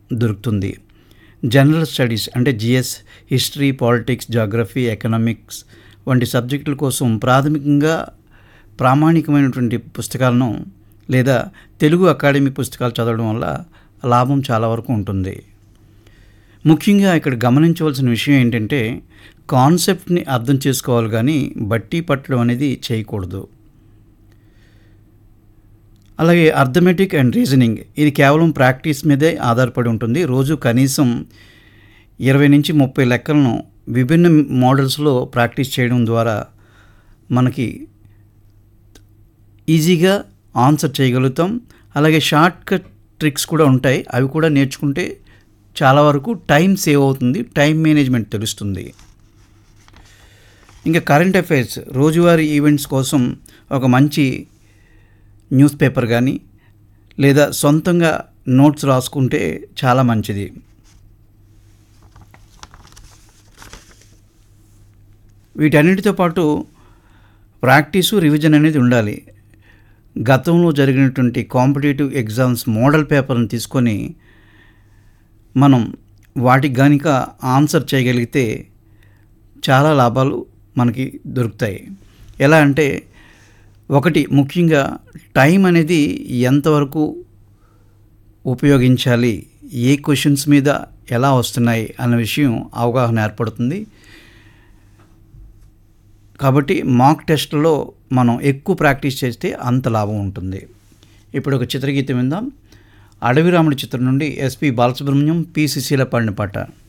దొరుకుతుంది general studies అంటే GS history politics geography economics వంటి సబ్జెక్టుల కోసం ప్రాథమికంగా ప్రామాణికమైనటువంటి పుస్తకాలను లేదా తెలుగు అకాడమీ పుస్తకాలు చదవడం వల్ల లాభం చాలా వరకు ఉంటుంది ముఖ్యంగా ఇక్కడ గమనించవలసిన విషయం ఏంటంటే కాన్సెప్ట్ని అర్థం చేసుకోవాలి కానీ బట్టి పట్టడం అనేది చేయకూడదు అలాగే అర్థమెటిక్ అండ్ రీజనింగ్ ఇది కేవలం ప్రాక్టీస్ మీదే ఆధారపడి ఉంటుంది రోజు కనీసం ఇరవై నుంచి ముప్పై లెక్కలను విభిన్న మోడల్స్లో ప్రాక్టీస్ చేయడం ద్వారా మనకి ఈజీగా ఆన్సర్ చేయగలుగుతాం అలాగే షార్ట్ కట్ ట్రిక్స్ కూడా ఉంటాయి అవి కూడా నేర్చుకుంటే చాలా వరకు టైం సేవ్ అవుతుంది టైం మేనేజ్మెంట్ తెలుస్తుంది ఇంకా కరెంట్ అఫైర్స్ రోజువారీ ఈవెంట్స్ కోసం ఒక మంచి న్యూస్ పేపర్ కానీ లేదా సొంతంగా నోట్స్ రాసుకుంటే చాలా మంచిది వీటన్నిటితో పాటు ప్రాక్టీసు రివిజన్ అనేది ఉండాలి గతంలో జరిగినటువంటి కాంపిటేటివ్ ఎగ్జామ్స్ మోడల్ పేపర్ని తీసుకొని మనం వాటికి కనుక ఆన్సర్ చేయగలిగితే చాలా లాభాలు మనకి దొరుకుతాయి ఎలా అంటే ఒకటి ముఖ్యంగా టైం అనేది ఎంతవరకు ఉపయోగించాలి ఏ క్వశ్చన్స్ మీద ఎలా వస్తున్నాయి అన్న విషయం అవగాహన ఏర్పడుతుంది కాబట్టి మాక్ టెస్ట్లో మనం ఎక్కువ ప్రాక్టీస్ చేస్తే అంత లాభం ఉంటుంది ఇప్పుడు ఒక చిత్రగీతం విందాం అడవి రాముడి చిత్రం నుండి ఎస్పి బాలసుబ్రహ్మణ్యం పి సుశీల పాడిన పాట